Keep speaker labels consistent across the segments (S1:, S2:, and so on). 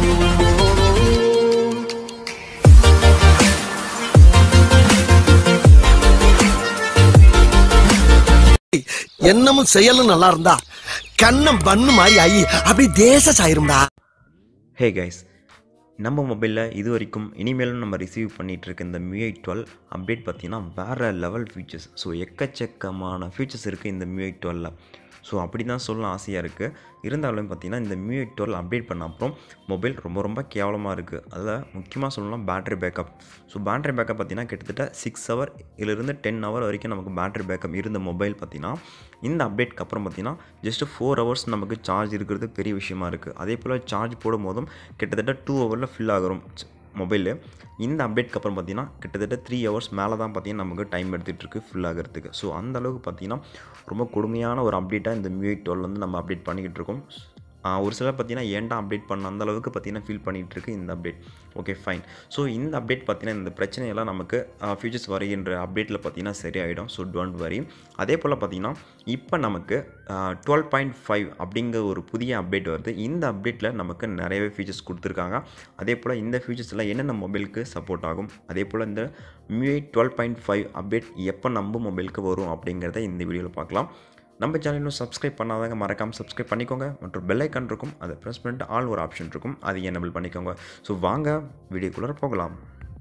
S1: எண்ணமும் செயலும் நல்லா இருந்தா கண்ணம் பண்ணு மாதிரி ஆகி அப்படி தேச சாயிரும்டா
S2: ஹே கைஸ் நம்ம மொபைலில் இது வரைக்கும் இனிமேலும் நம்ம ரிசீவ் பண்ணிகிட்டு இருக்க இந்த மியூஐ டுவெல் அப்டேட் பார்த்தீங்கன்னா வேறு லெவல் ஃபீச்சர்ஸ் ஸோ எக்கச்சக்கமான ஃபீச்சர்ஸ் இருக்குது இந்த மியூஐ டுவெல்ல ஸோ அப்படி தான் சொல்ல ஆசையாக இருக்குது இருந்தாலும் பார்த்தீங்கன்னா இந்த மியூஐ டுவெல் அப்டேட் பண்ண அப்புறம் மொபைல் ரொம்ப ரொம்ப கேவலமாக இருக்குது அதில் முக்கியமாக சொல்லலாம் battery backup so battery backup பார்த்தீங்கன்னா கிட்டத்தட்ட சிக்ஸ் ஹவர் இதிலிருந்து டென் ஹவர் வரைக்கும் நமக்கு பேட்டரி பேக்கப் இருந்த மொபைல் பார்த்தீங்கன்னா இந்த அப்டேட்க்கு அப்புறம் பார்த்தீங்கன்னா ஜஸ்ட் ஃபோர் ஹவர்ஸ் நமக்கு சார்ஜ் இருக்கிறது பெரிய விஷயமா இருக்குது அதே போல் சார்ஜ் போடும் போதும் கிட்டத்தட்ட டூ ஹவரில் ஃபில் ஆகிறோம் மொபைலு இந்த அப்டேட்க்கு அப்புறம் பார்த்தீங்கன்னா கிட்டத்தட்ட த்ரீ ஹவர்ஸ் மேலே தான் பார்த்தீங்கன்னா நமக்கு டைம் எடுத்துகிட்டு இருக்கு ஃபுல் ஆகிறதுக்கு ஸோ அந்த அளவுக்கு பார்த்தீங்கன்னா ரொம்ப கொடுமையான ஒரு அப்டேட்டாக இந்த மியூஐ டுவெல் வந்து நம்ம அப்டேட் பண்ணிக்கிட்டு இருக்கோம் ஆஹ் ஒரு சிலர் பார்த்தீங்கன்னா ஏன்டா அப்டேட் பண்ண அந்த அளவுக்கு பார்த்தீங்கன்னா ஃபீல் பண்ணிகிட்டு இருக்கு இந்த அப்டேட் ஓகே ஃபைன் ஸோ இந்த அப்டேட் பார்த்தீங்கன்னா இந்த பிரச்சனையெல்லாம் நமக்கு ஃபியூச்சர்ஸ் வருகின்ற அப்டேட்டில் பார்த்தீங்கன்னா சரியாயிடும் ஸோ டோன்ட் வரி அதே போல் பார்த்தீங்கன்னா இப்போ நமக்கு டுவெல் பாயிண்ட் ஃபைவ் அப்படிங்கிற ஒரு புதிய அப்டேட் வருது இந்த அப்டேட்டில் நமக்கு நிறையவே ஃபீச்சர்ஸ் கொடுத்துருக்காங்க அதே போல் இந்த ஃபீச்சர்ஸில் என்னென்ன மொபைலுக்கு சப்போர்ட் ஆகும் அதே போல் இந்த MIUI twelve point five update எப்போ நம்ம மொபைலுக்கு வரும் அப்படிங்கிறத இந்த வீடியோவில் பார்க்கலாம் நம்ம சேனல் இன்னும் சப்ஸ்கிரைப் பண்ணாதவங்க மறக்காமல் சப்ஸ்கிரைப் பண்ணிக்கோங்க மற்றும் பெல் ஐக்கான் இருக்கும் அதை ப்ரெஸ் பண்ணிட்டு ஆல் ஒரு ஆப்ஷன் இருக்கும் அதை எனபிள் பண்ணிக்கோங்க ஸோ வாங்க வீடியோக்குள்ளே போகலாம்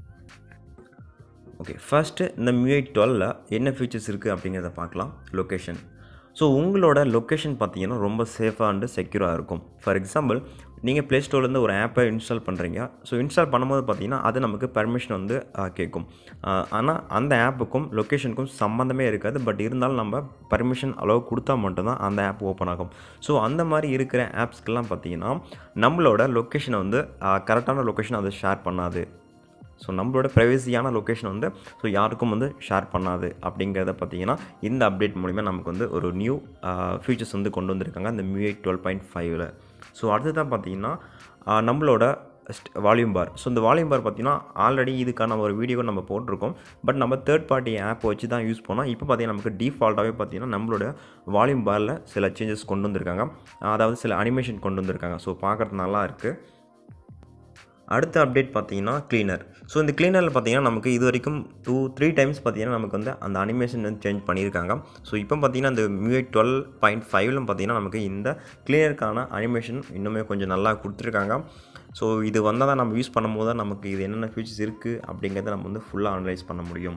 S2: ஓகே ஃபர்ஸ்ட்டு இந்த மியூஐ டுவெலில் என்ன ஃபீச்சர்ஸ் இருக்குது அப்படிங்கிறத பார்க்கலாம் லொக்கேஷன் ஸோ உங்களோட லொக்கேஷன் பார்த்தீங்கன்னா ரொம்ப சேஃபாக அண்டு செக்யூராக இருக்கும் ஃபார் எக்ஸாம்பிள் நீங்கள் ப்ளே ஸ்டோர்லேருந்து ஒரு ஆப்பை இன்ஸ்டால் பண்ணுறீங்க ஸோ இன்ஸ்டால் பண்ணும்போது பார்த்தீங்கன்னா அது நமக்கு பர்மிஷன் வந்து ஆ, கேட்கும் ஆனால் அந்த ஆப்புக்கும் லொக்கேஷனுக்கும் சம்மந்தமே இருக்காது பட் இருந்தாலும் நம்ம பர்மிஷன் அளவு கொடுத்தா மட்டும்தான் அந்த ஆப் ஓப்பன் ஆகும் ஸோ அந்த மாதிரி இருக்கிற ஆப்ஸ்க்கெல்லாம் பார்த்தீங்கன்னா நம்மளோட லொக்கேஷனை வந்து கரெக்டான லொக்கேஷன் அதை ஷேர் பண்ணாது ஸோ நம்மளோட ப்ரைவசியான லொக்கேஷன் வந்து ஸோ யாருக்கும் வந்து ஷேர் பண்ணாது அப்படிங்கிறத பார்த்தீங்கன்னா இந்த அப்டேட் மூலிமா நமக்கு வந்து ஒரு நியூ ஃபீச்சர்ஸ் வந்து கொண்டு வந்திருக்காங்க இந்த மியூஐ டுவெல் பாயிண்ட் ஃபைவ்ல ஸோ அடுத்ததான் பார்த்தீங்கன்னா ஆஹ், நம்மளோட வால்யூம் பார் ஸோ இந்த வால்யூம் பார் பார்த்தீங்கன்னா ஆல்ரெடி இதுக்கான ஒரு வீடியோ நம்ம போட்டிருக்கோம் பட் நம்ம தேர்ட் பார்ட்டி ஆப் வச்சு தான் யூஸ் பண்ணோம் இப்போ பார்த்தீங்கன்னா நமக்கு டிஃபால்ட்டாகவே பார்த்தீங்கன்னா நம்மளோட வால்யூம் பாரில் சில சேஞ்சஸ் கொண்டு வந்திருக்காங்க அதாவது சில அனிமேஷன் கொண்டு வந்திருக்காங்க ஸோ பார்க்குறது நல்லா இருக்குது அடுத்த அப்டேட் பார்த்தீங்கன்னா க்ளீனர் ஸோ இந்த க்ளீனரில் பார்த்தீங்கன்னா நமக்கு இது வரைக்கும் டூ த்ரீ டைம்ஸ் பார்த்தீங்கன்னா நமக்கு வந்து அந்த அனிமேஷன் வந்து சேஞ்ச் பண்ணியிருக்காங்க ஸோ இப்போ பார்த்தீங்கன்னா இந்த மியூஐ டுவெல் பாயிண்ட் ஃபைவ்ல பார்த்தீங்கன்னா நமக்கு இந்த க்ளீனருக்கான அனிமேஷன் இன்னுமே கொஞ்சம் நல்லா கொடுத்துருக்காங்க ஸோ இது வந்தால் தான் நம்ம யூஸ் பண்ணும்போது தான் நமக்கு இது என்னென்ன ஃபீச்சர்ஸ் இருக்குது அப்படிங்கிறத நம்ம வந்து ஃபுல்லாக அனலைஸ் பண்ண முடியும்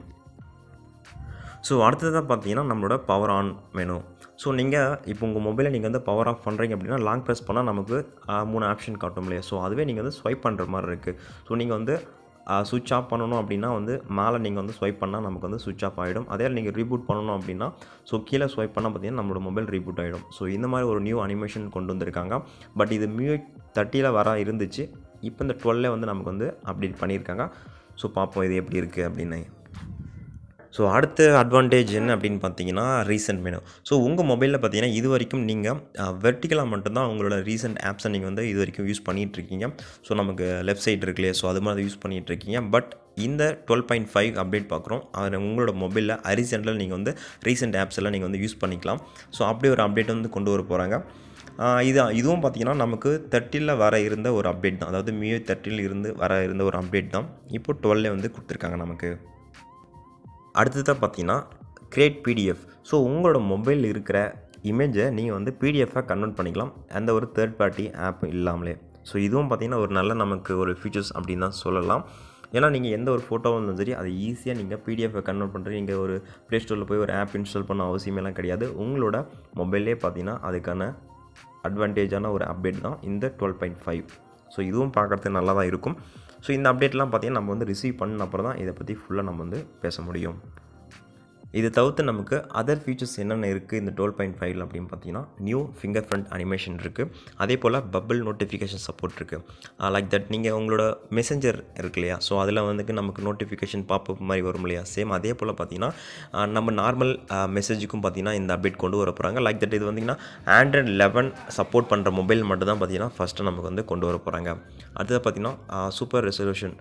S2: ஸோ அடுத்ததாக பார்த்தீங்கன்னா நம்மளோட பவர் ஆன் மெனு ஸோ நீங்கள் இப்போ உங்கள் மொபைலை நீங்கள் வந்து பவர் ஆஃப் பண்ணுறீங்க அப்படின்னா லாங் ப்ரெஸ் பண்ணால் நமக்கு ஆ, மூணு ஆப்ஷன் காட்டும் இல்லையா ஸோ அதுவே நீங்கள் வந்து ஸ்வைப் பண்ணுற மாதிரி இருக்குது ஸோ நீங்கள் வந்து சுவிட்ச் ஆஃப் பண்ணணும் அப்படின்னா வந்து மேலே நீங்கள் வந்து ஸ்வைப் பண்ணால் நமக்கு வந்து சுவிட்ச் ஆஃப் ஆகிடும் அதே நீங்கள் ரீபூட் பண்ணணும் அப்படின்னா ஸோ கீழே ஸ்வைப் பண்ணால் பார்த்தீங்கன்னா நம்மளோட மொபைல் ரீபூட் ஆகிடும் ஸோ இந்த மாதிரி ஒரு நியூ அனிமேஷன் கொண்டு வந்திருக்காங்க பட் இது மியூ தேர்ட்டியில் வர இருந்துச்சு இப்போ இந்த டுவெல்ல வந்து நமக்கு வந்து அப்டேட் பண்ணியிருக்காங்க ஸோ பார்ப்போம் இது எப்படி இருக்குது அப்படின்னு ஸோ அடுத்த அட்வான்டேஜ் என்ன அப்படின்னு பார்த்தீங்கன்னா ரீசெண்ட் மெனு ஸோ உங்கள் மொபைலில் பார்த்தீங்கன்னா இது வரைக்கும் நீங்கள் வெர்டிக்கலாக மட்டும்தான் உங்களோட ரீசெண்ட் ஆப்ஸை நீங்கள் வந்து இது வரைக்கும் யூஸ் பண்ணிகிட்டு இருக்கீங்க ஸோ நமக்கு லெஃப்ட் சைடு இருக்கு இல்லையா ஸோ அது மாதிரி யூஸ் பண்ணிகிட்டு இருக்கீங்க பட் இந்த டுவெல் பாயிண்ட் ஃபைவ் அப்டேட் பார்க்குறோம் அதில் உங்களோட மொபைலில் ஹரிசென்டில் நீங்கள் வந்து ரீசெண்ட் ஆப்ஸ் எல்லாம் நீங்கள் வந்து யூஸ் பண்ணிக்கலாம் ஸோ அப்படி ஒரு அப்டேட் வந்து கொண்டு வர போகிறாங்க இது இதுவும் பார்த்தீங்கன்னா நமக்கு தேர்ட்டியில் வர இருந்த ஒரு அப்டேட் தான் அதாவது மியூ தேர்ட்டியில் இருந்து வர இருந்த ஒரு அப்டேட் தான் இப்போ டுவெல்லே வந்து கொடுத்துருக்காங்க நமக்கு அடுத்ததாக பார்த்தீங்கன்னா கிரியேட் பிடிஎஃப் ஸோ உங்களோட மொபைலில் இருக்கிற இமேஜை நீங்கள் வந்து பிடிஎஃபாக கன்வெர்ட் பண்ணிக்கலாம் எந்த ஒரு தேர்ட் பார்ட்டி ஆப் இல்லாமலே ஸோ இதுவும் பார்த்தீங்கன்னா ஒரு நல்ல நமக்கு ஒரு ஃபீச்சர்ஸ் அப்படின்னு தான் சொல்லலாம் ஏன்னா நீங்கள் எந்த ஒரு ஃபோட்டோவும் இருந்தாலும் சரி அதை ஈஸியாக நீங்கள் பிடிஎஃபை கன்வெர்ட் பண்ணுறது நீங்கள் ஒரு ப்ளே ஸ்டோரில் போய் ஒரு ஆப் இன்ஸ்டால் பண்ண அவசியமெல்லாம் கிடையாது உங்களோட மொபைல்லே பார்த்தீங்கன்னா அதுக்கான அட்வான்டேஜான ஒரு அப்டேட் தான் இந்த டுவெல் பாயிண்ட் ஃபைவ் ஸோ இதுவும் பார்க்குறதுக்கு நல்லா தான் இருக்கும் ஸோ இந்த அப்டேட்லாம் பார்த்தீங்கன்னா நம்ம வந்து ரிசீவ் பண்ண அப்புறம் தான் இதை பற்றி ஃபுல்லாக நம்ம வந்து பேச முடியும் இது தவிர்த்து நமக்கு அதர் ஃபீச்சர்ஸ் என்னென்ன இருக்குது இந்த டுவெல் பாயிண்ட் ஃபைவ்ல அப்படின்னு பார்த்தீங்கன்னா நியூ ஃபிங்கர் ஃப்ரண்ட் அனிமேஷன் இருக்குது அதே போல் பபிள் நோட்டிஃபிகேஷன் சப்போர்ட் இருக்குது லைக் தட் நீங்கள் உங்களோட மெசஞ்சர் இருக்கு இல்லையா ஸோ அதில் வந்து நமக்கு நோட்டிஃபிகேஷன் பாப்பப் மாதிரி வரும் இல்லையா சேம் அதே போல் பார்த்தீங்கன்னா ஆஹ் நம்ம நார்மல் மெசேஜுக்கும் பார்த்தீங்கன்னா இந்த அப்டேட் கொண்டு வர போகிறாங்க லைக் தட் இது வந்தீங்கன்னா ஆண்ட்ராய்ட் லெவன் சப்போர்ட் பண்ணுற மொபைல் மட்டும் தான் பார்த்தீங்கன்னா ஃபஸ்ட்டு நமக்கு வந்து கொண்டு வர போகிறாங்க அடுத்தது பார்த்தீங்கன்னா சூப்பர் ரெசல்யூஷன்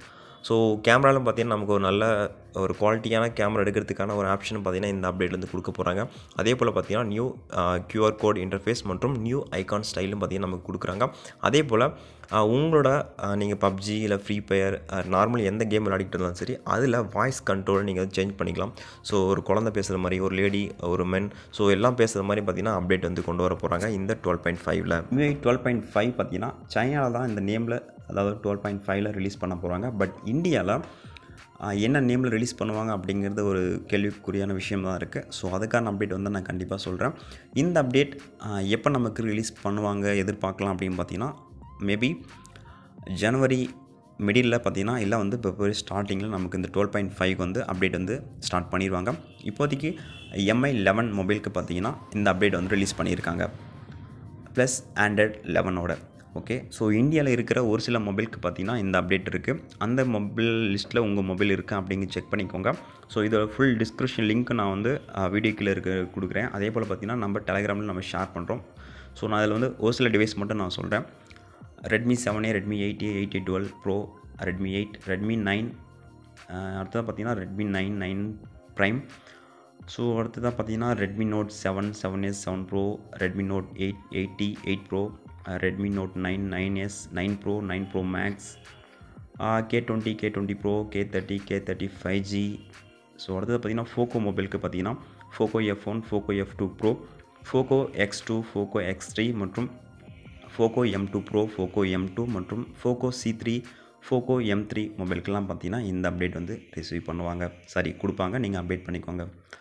S2: ஸோ கேமராலும் பார்த்தீங்கன்னா நமக்கு ஒரு நல்ல ஒரு குவாலிட்டியான கேமரா எடுக்கிறதுக்கான ஒரு ஆப்ஷன் பார்த்தீங்கன்னா இந்த அப்டேட் வந்து கொடுக்க போகிறாங்க அதே போல் பார்த்தீங்கன்னா நியூ கியூஆர் கோட் இன்டர்ஃபேஸ் மற்றும் நியூ ஐகான் ஸ்டைலும் பார்த்தீங்கன்னா நமக்கு கொடுக்குறாங்க அதே போல் உங்களோட நீங்கள் பப்ஜி இல்லை ஃப்ரீ ஃபயர் நார்மலி எந்த கேம் விளையாடிட்டு இருந்தாலும் சரி அதில் வாய்ஸ் கண்ட்ரோல் நீங்கள் சேஞ்ச் பண்ணிக்கலாம் ஸோ ஒரு குழந்தை பேசுகிற மாதிரி ஒரு லேடி ஒரு மென் ஸோ எல்லாம் பேசுகிற மாதிரி பார்த்தீங்கன்னா அப்டேட் வந்து கொண்டு வர போகிறாங்க இந்த டுவெல் பாயிண்ட் ஃபைவ்ல MIUI டுவெல் பாயிண்ட் ஃபைவ் பார்த்தீங்கன்னா சைனாவில் தான் இந்த நேமில் அதாவது டுவெல் பாயிண்ட் ஃபைவ்ல ரிலீஸ் பண்ண போகிறாங்க பட் இந்தியாவில் என்ன நேமில் ரிலீஸ் பண்ணுவாங்க அப்படிங்கிறது ஒரு கேள்விக்குறியான விஷயம் தான் இருக்குது ஸோ அதுக்கான அப்டேட் வந்து நான் கண்டிப்பாக சொல்கிறேன் இந்த அப்டேட் எப்போ நமக்கு ரிலீஸ் பண்ணுவாங்க எதிர்பார்க்கலாம் அப்படின்னு பார்த்தீங்கன்னா மேபி ஜனவரி மிடில் பார்த்தீங்கன்னா இல்லை வந்து இப்போ ஸ்டார்டிங்கில் நமக்கு இந்த டுவெல் பாயிண்ட் ஃபைவ் வந்து அப்டேட் வந்து ஸ்டார்ட் பண்ணிடுவாங்க இப்போதைக்கு எம்ஐ லெவன் மொபைலுக்கு பார்த்தீங்கன்னா இந்த அப்டேட் வந்து ரிலீஸ் பண்ணியிருக்காங்க ப்ளஸ் ஆண்ட்ராய்ட் லெவனோட ஓகே ஸோ இந்தியாவில் இருக்கிற ஒரு சில மொபைலுக்கு பார்த்தீங்கன்னா இந்த அப்டேட் இருக்குது அந்த மொபைல் லிஸ்ட்டில் உங்கள் மொபைல் இருக்கா அப்படிங்க செக் பண்ணிக்கோங்க ஸோ இதோட ஃபுல் டிஸ்கிரிப்ஷன் லிங்க் நான் வந்து வீடியோ கீழே இருக்க கொடுக்குறேன் அதே போல் பார்த்தீங்கன்னா நம்ம டெலிகிராமில் நம்ம ஷேர் பண்ணுறோம் ஸோ நான் அதில் வந்து ஒரு சில டிவைஸ் மட்டும் நான் சொல்கிறேன் Redmi seven A Redmi eight A eight A dual pro Redmi eight Redmi nine அடுத்தது பார்த்தீங்கன்னா Redmi nine nine prime so அடுத்ததாக பார்த்தீங்கன்னா Redmi note seven seven S seven pro Redmi note eight eight T eight pro Redmi note nine nine S nine pro nine pro max K twenty K twenty pro K thirty K thirty five G so அடுத்தது பார்த்தீங்கன்னா Poco மொபைலுக்கு பார்த்தீங்கன்னா Poco F one Foucault F two pro Poco X two Poco X three மற்றும் Poco M two pro Poco M two மற்றும் Poco C three Poco M three மொபைலுக்கெல்லாம் பார்த்தீங்கன்னா இந்த update வந்து ரிசீவ் பண்ணுவாங்க சாரி கொடுப்பாங்க நீங்கள் அப்டேட் பண்ணிக்கோங்க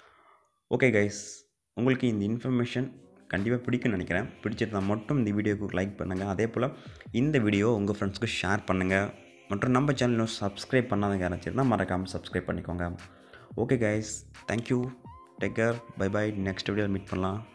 S2: ஓகே கைஸ் உங்களுக்கு இந்த இன்ஃபர்மேஷன் கண்டிப்பாக பிடிக்கும்னு நினைக்கிறேன் பிடிச்சிருந்தா மட்டும் இந்த வீடியோக்கு லைக் பண்ணுங்கள் அதே போல் இந்த வீடியோ உங்கள் ஃப்ரெண்ட்ஸ்க்கு ஷேர் பண்ணுங்கள் மற்றும் நம்ம சேனல் இன்னும் சப்ஸ்கிரைப் பண்ணாதவங்க யாராச்சும் மறக்காமல் சப்ஸ்கிரைப் பண்ணிக்கோங்க okay guys thank you take care bye bye next வீடியோவில் மீட் பண்ணலாம்